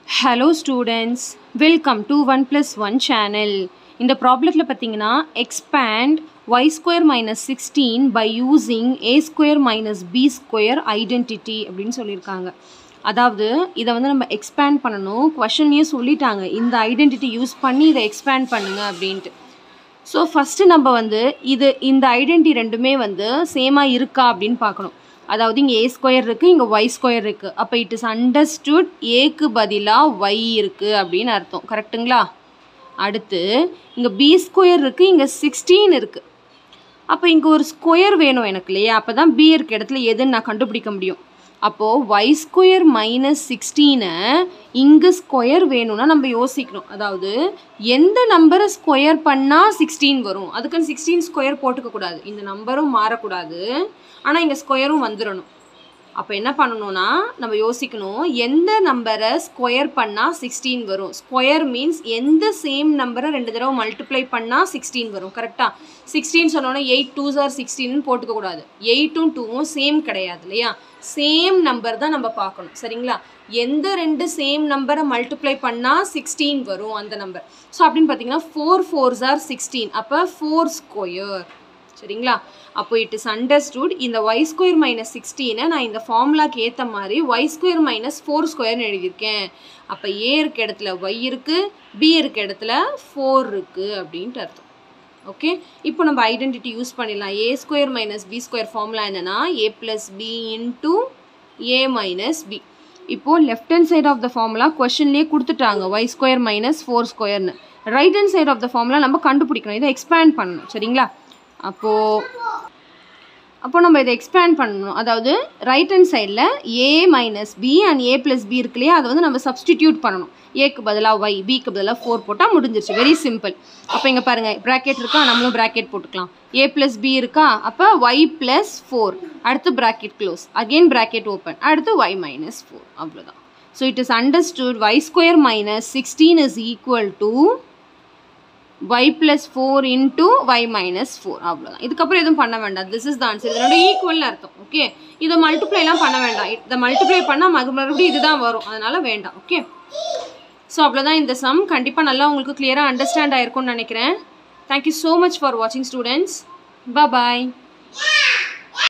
hello students welcome to one plus one channel இந்த ப்ராப்ளத்தில் பார்த்தீங்கன்னா expand y square minus sixteen by using a square minus b square identity அப்படின்னு சொல்லியிருக்காங்க அதாவது இதை வந்து நம்ம எக்ஸ்பேண்ட் பண்ணணும் கொஷன்லேயே சொல்லிட்டாங்க இந்த ஐடென்டிட்டி யூஸ் பண்ணி இதை எக்ஸ்பேண்ட் பண்ணுங்க அப்படின்ட்டு ஸோ ஃபஸ்ட்டு நம்ம வந்து இது இந்த ஐடென்டி ரெண்டுமே வந்து சேமாக இருக்கா அப்படின்னு பார்க்கணும் அதாவது இங்கே ஏ ஸ்கொயர் இருக்குது இங்கே ஒய் ஸ்கொயர் இருக்குது அப்போ இட் இஸ் அண்டர்ஸ்டுட் ஏக்கு பதிலாக ஒய் இருக்குது அப்படின்னு அர்த்தம் கரெக்டுங்களா அடுத்து இங்கே பி ஸ்கொயர் இருக்குது இங்கே சிக்ஸ்டீன் இருக்குது அப்போ இங்கே ஒரு ஸ்கொயர் வேணும் எனக்கு இல்லையா அப்போ தான் பி இருக்க இடத்துல எதுன்னு நான் கண்டுபிடிக்க முடியும் அப்போது ஒய் ஸ்கொயர் மைனஸ் சிக்ஸ்டீனை இங்கே ஸ்கொயர் வேணும்னா நம்ம யோசிக்கணும் அதாவது எந்த நம்பரை ஸ்கொயர் பண்ணால் சிக்ஸ்டீன் வரும் அதுக்குன்னு சிக்ஸ்டீன் ஸ்கொயர் போட்டுக்கக்கூடாது இந்த நம்பரும் மாறக்கூடாது ஆனால் இங்கே ஸ்கொயரும் வந்துடணும் அப்போ என்ன பண்ணணும்னா நம்ம யோசிக்கணும் எந்த நம்பரை ஸ்கொயர் பண்ணால் சிக்ஸ்டீன் வரும் ஸ்கொயர் மீன்ஸ் எந்த சேம் நம்பரை ரெண்டு தடவை மல்டிப்ளை பண்ணால் சிக்ஸ்டீன் வரும் கரெக்டாக சிக்ஸ்டீன் சொன்னோன்னா எயிட் டூ சார் சிக்ஸ்டீன்னு போட்டுக்கக்கூடாது எயிட்டும் டூவும் சேம் கிடையாது இல்லையா சேம் நம்பர் தான் நம்ம பார்க்கணும் சரிங்களா எந்த ரெண்டு சேம் நம்பரை மல்டிப்ளை பண்ணால் சிக்ஸ்டீன் வரும் அந்த நம்பர் ஸோ அப்படின்னு பார்த்தீங்கன்னா ஃபோர் ஃபோர் சார் சிக்ஸ்டீன் அப்போ ஃபோர் ஸ்கொயர் சரிங்களா அப்போ இட் இஸ் அண்டர்ஸ்டுட் இந்த ஒய் ஸ்கொயர் மைனஸ் சிக்ஸ்டீனை நான் இந்த ஃபார்முலாக்கு ஏற்ற மாதிரி ஒய் ஸ்கொயர் மைனஸ் ஃபோர் ஸ்கொயர்னு எழுதியிருக்கேன் அப்போ ஏ இருக்க இடத்துல ஒய் இருக்குது பி இருக்க இடத்துல ஃபோர் இருக்குது அப்படின்ட்டு அர்த்தம் ஓகே இப்போ நம்ம ஐடென்டிட்டி யூஸ் பண்ணிடலாம் a square minus b square formula என்னென்னா a plus b into a minus b இப்போது left hand side of the formula கொஷன்லேயே கொடுத்துட்டாங்க ஒய் ஸ்கொயர் மைனஸ் ஃபோர் ஸ்கொயர்னு right hand side of the formula நம்ம கண்டுபிடிக்கணும் இதை expand பண்ணணும் சரிங்களா அப்போது அப்போ நம்ம இதை எக்ஸ்பேண்ட் பண்ணணும் அதாவது ரைட் ஹேண்ட் சைடில் a minus b and a plus b இருக்கு இல்லையா அதை வந்து நம்ம சப்ஸ்டிடியூட் பண்ணணும் ஏக்கு பதிலாக ஒய் பிக்கு பதிலாக ஃபோர் போட்டால் முடிஞ்சிருச்சு வெரி சிம்பிள் அப்போ இங்கே பாருங்கள் ப்ராக்கெட் இருக்கா நம்மளும் ப்ராக்கெட் போட்டுக்கலாம் ஏ ப்ளஸ் பி இருக்கா அப்போ ஒய் ப்ளஸ் ஃபோர் அடுத்து bracket close again bracket open அடுத்து ஒய் மைனஸ் ஃபோர் அவ்வளோதான் so it is understood y square minus sixteen is equal to y plus 4 into y minus 4 அவ்வளோதான் இதுக்கப்புறம் எதுவும் பண்ண வேண்டாம் திஸ் இஸ் த ஆன்சர் இதனோட equal அர்த்தம் ஓகே இதை மல்டிப்ளைலாம் பண்ண வேண்டாம் இதை மல்டிப்ளை பண்ணால் மறுபடியும் இதுதான் வரும் அதனால் வேண்டாம் ஓகே ஸோ அவ்வளோதான் இந்த சம் கண்டிப்பாக நல்லா உங்களுக்கு கிளியராக அண்டர்ஸ்டாண்ட் ஆயிருக்கும்னு நினைக்கிறேன் தேங்க்யூ ஸோ மச் ஃபார் வாட்சிங் ஸ்டூடெண்ட்ஸ் பாய்